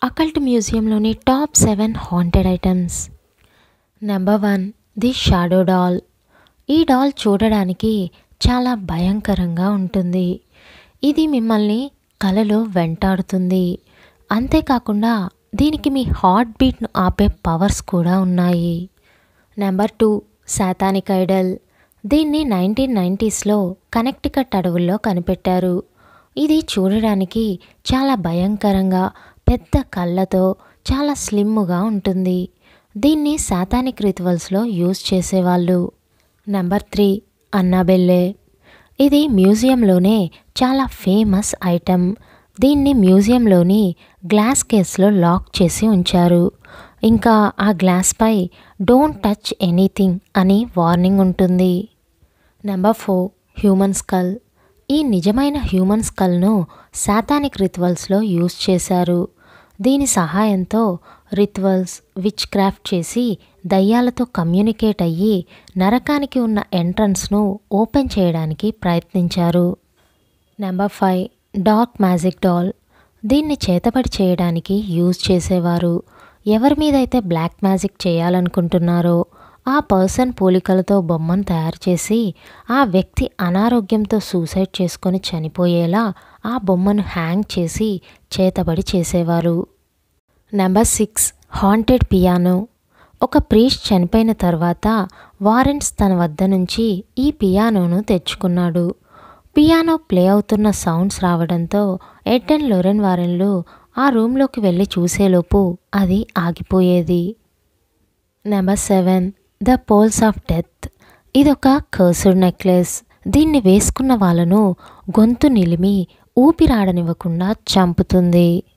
occult మ్యూజియంలోని top seven haunted items number one the shadow doll ఈ doll చూడడానికి చాలా భయంకరంగా ఉంటుంది ఇది మిమ్మల్ని కలలో వెంటాడుతుంది అంతేకాకుండా దీనికి మీ హార్ట్ బీట్ను ఆపే పవర్స్ కూడా ఉన్నాయి నెంబర్ టూ శాతానిక్ ఐడల్ దీన్ని నైన్టీన్ నైంటీస్లో కనెక్టికట్ అడవుల్లో కనిపెట్టారు ఇది చూడడానికి చాలా భయంకరంగా పెద్ద కళ్ళతో చాలా స్లిమ్గా ఉంటుంది దీన్ని శాతానిక్ రిచువల్స్లో యూజ్ చేసేవాళ్ళు నెంబర్ త్రీ అన్నాబెల్లే ఇది మ్యూజియంలోనే చాలా ఫేమస్ ఐటమ్ దీన్ని మ్యూజియంలోని గ్లాస్ కేస్లో లాక్ చేసి ఉంచారు ఇంకా ఆ గ్లాస్పై డోంట్ టచ్ ఎనీథింగ్ అని వార్నింగ్ ఉంటుంది నెంబర్ ఫోర్ హ్యూమన్ స్కల్ ఈ నిజమైన హ్యూమన్ స్కల్ను శాతానిక్ రిచువల్స్లో యూజ్ చేశారు దీని సహాయంతో రిచువల్స్ విచ్ క్రాఫ్ట్ చేసి దయ్యాలతో కమ్యూనికేట్ అయ్యి నరకానికి ఉన్న ఎంట్రన్స్ను ఓపెన్ చేయడానికి ప్రయత్నించారు number five dark magic doll దీన్ని చేతబడి చేయడానికి యూజ్ చేసేవారు ఎవరి మీద అయితే బ్లాక్ మ్యాజిక్ చేయాలనుకుంటున్నారో ఆ పర్సన్ పోలికలతో బొమ్మను తయారు చేసి ఆ వ్యక్తి అనారోగ్యంతో సూసైడ్ చేసుకొని చనిపోయేలా ఆ బొమ్మను హ్యాంగ్ చేసి చేతబడి చేసేవారు నెంబర్ సిక్స్ హాంటెడ్ పియానో ఒక ప్రీస్ట్ చనిపోయిన తర్వాత వారెంట్స్ తన వద్ద నుంచి ఈ పియానోను తెచ్చుకున్నాడు పియానో ప్లే అవుతున్న సౌండ్స్ రావడంతో ఎడ్ అండ్ లొరెన్ వారెన్లు ఆ రూమ్లోకి వెళ్ళి చూసేలోపు అది ఆగిపోయేది number seven the poles of death ఇదొక కర్సుడ్ నెక్లెస్ దీన్ని వేసుకున్న వాళ్ళను గొంతు నిలిమి ఊపిరాడనివ్వకుండా చంపుతుంది